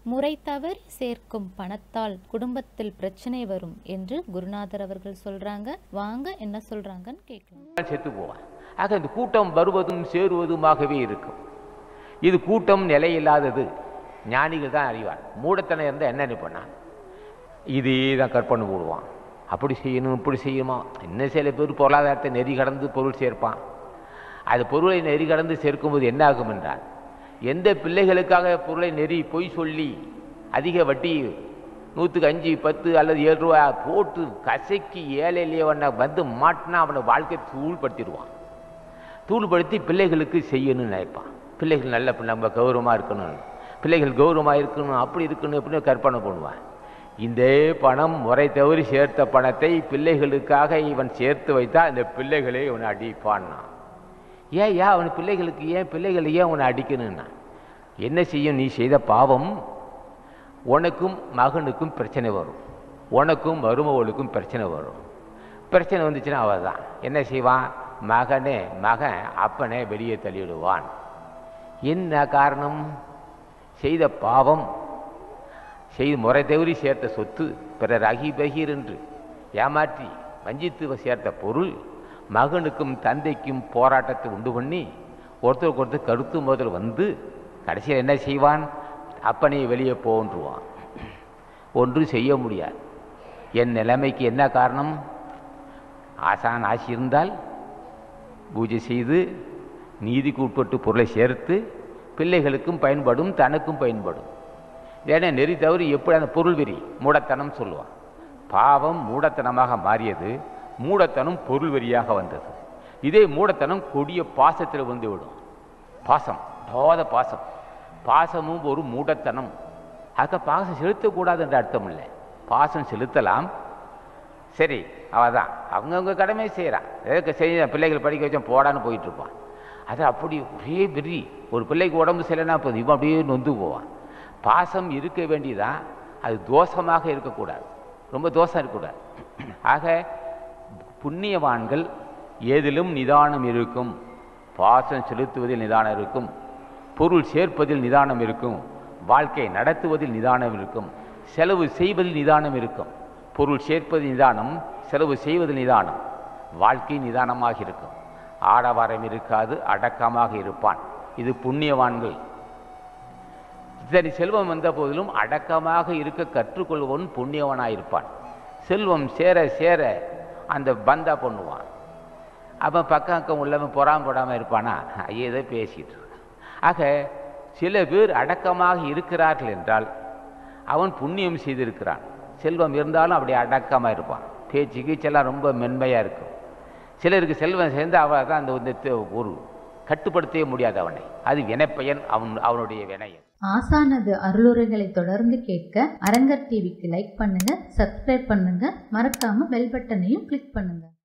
முறை தவறி சேர்க்கும் பணத்தால் குடும்பத்தில் பிரச்சனை வரும் என்று குருநாதர் அவர்கள் சொல்றாங்க வாங்க என்ன சொல்றாங்கன்னு கேட்கலாம் செத்து போவான் ஆக இந்த கூட்டம் வருவதும் சேருவதுமாகவே இருக்கும் இது கூட்டம் நிலையில்லாதது ஞானிகள் தான் அறிவார் மூடத்தனம் இருந்தால் என்ன நினைப்பான் இதே தான் கற்பனை போடுவான் அப்படி செய்யணும் இப்படி செய்யணுமா இன்னும் சில பேர் பொருளாதாரத்தை நெறி கடந்து பொருள் சேர்ப்பான் அது பொருளை நெறி கடந்து சேர்க்கும்போது என்ன ஆகும் என்றால் எந்த பிள்ளைகளுக்காக பொருளை நெறி பொய் சொல்லி அதிக வட்டி நூற்றுக்கு அஞ்சு பத்து அல்லது ஏழு ரூபா போட்டு கசக்கி ஏழையிலேயே அவனை வந்து மாட்டினா அவனை வாழ்க்கை தூள்படுத்திடுவான் தூள்படுத்தி பிள்ளைகளுக்கு செய்யணும்னு நினைப்பான் பிள்ளைகள் நல்ல பிள்ளை நம்ம கௌரவமாக இருக்கணும் பிள்ளைகள் கௌரவமாக இருக்கணும் அப்படி இருக்கணும் அப்படின்னு கற்பனை பண்ணுவான் இந்த பணம் முறை தவறி சேர்த்த பணத்தை பிள்ளைகளுக்காக இவன் சேர்த்து வைத்தால் இந்த பிள்ளைகளே இவனை அடிப்பான்னா ஏன் ஏன் அவன் பிள்ளைகளுக்கு ஏன் பிள்ளைகளை ஏன் அவனை அடிக்கணும்னா என்ன செய்யும் நீ செய்த பாவம் உனக்கும் மகனுக்கும் பிரச்சனை வரும் உனக்கும் மருமகளுக்கும் பிரச்சனை வரும் பிரச்சனை வந்துச்சுன்னா அவள் தான் என்ன செய்வான் மகனே மகன் அப்பனே வெளியே தள்ளிவிடுவான் என்ன காரணம் செய்த பாவம் செய்து முறை தவறி சேர்த்த சொத்து பிறர் அகி பகீர் என்று ஏமாற்றி வஞ்சித்து சேர்த்த பொருள் மகனுக்கும் தந்தைக்கும் போராட்டத்தை உண்டு பண்ணி ஒருத்தருக்கு ஒருத்தர் கருத்து முதல் வந்து கடைசியில் என்ன செய்வான் அப்பனை வெளியே போன்றுவான் ஒன்றும் செய்ய முடியாது என் நிலைமைக்கு என்ன காரணம் ஆசான் ஆசி இருந்தால் பூஜை செய்து நீதிக்கு உட்பட்டு பொருளை சேர்த்து பிள்ளைகளுக்கும் பயன்படும் தனக்கும் பயன்படும் ஏன்னா நெறி தவறி எப்படி அந்த பொருள் வெறி மூடத்தனம் சொல்லுவான் பாவம் மூடத்தனமாக மாறியது மூடத்தனம் பொருள் வெறியாக வந்தது இதே மூடத்தனம் கொடிய பாசத்தில் வந்து விடும் பாசம் தோத பாசம் பாசமும் ஒரு மூடத்தனம் ஆக பாசம் செலுத்தக்கூடாது என்ற அர்த்தம் இல்லை பாசம் செலுத்தலாம் சரி அவள் தான் அவங்கவுங்க கடமையை செய்கிறான் எதுக்கு செய்ய பிள்ளைகள் படிக்க வச்சோம் போடான்னு போயிட்டுருப்பான் அது அப்படி ஒரே வெறி ஒரு பிள்ளைக்கு உடம்பு சரியில்லைனா போதும் இவன் அப்படியே நொந்து போவான் பாசம் இருக்க வேண்டியதான் அது தோஷமாக இருக்கக்கூடாது ரொம்ப தோஷம் இருக்கக்கூடாது ஆக புண்ணியவான்கள் ஏதிலும் நிதானம் இருக்கும் பாசம் செலுத்துவதில் நிதானம் இருக்கும் பொருள் சேர்ப்பதில் நிதானம் இருக்கும் வாழ்க்கை நடத்துவதில் நிதானம் இருக்கும் செலவு செய்வதில் நிதானம் இருக்கும் பொருள் சேர்ப்பதில் நிதானம் செலவு செய்வதில் நிதானம் வாழ்க்கை நிதானமாக இருக்கும் ஆடவாரம் இருக்காது அடக்கமாக இருப்பான் இது புண்ணியவான்கள் சரி செல்வம் வந்த போதிலும் அடக்கமாக இருக்க கற்றுக்கொள்வன் புண்ணியவனாயிருப்பான் செல்வம் சேர சேர அந்த பந்தா பண்ணுவான் அப்போ பக்கம் அக்கம் உள்ளவன் பொறாம போடாமல் இருப்பானா ஏதோ பேசிட்டு இருக்கான். ஆக சில பேர் அடக்கமாக இருக்கிறார்கள் என்றால் அவன் புண்ணியம் செய்திருக்கிறான் செல்வம் இருந்தாலும் அப்படி அடக்கமாக இருப்பான் பேச்சு கீச்செல்லாம் ரொம்ப மென்மையாக இருக்கும் சிலருக்கு செல்வம் சேர்ந்து அவ தான் அந்த வந்து தெ- ஒரு கட்டுப்படுத்தவே முடியாது அவனை அது வினைப்பயன் அவன் அவனுடைய வினையன் ஆசானது அருளுரைகளை தொடர்ந்து கேட்க அரங்கர் டிவிக்கு லைக் பண்ணுங்க சப்ஸ்கிரைப் பண்ணுங்க மறக்காம பெல் பட்டனையும் கிளிக் பண்ணுங்க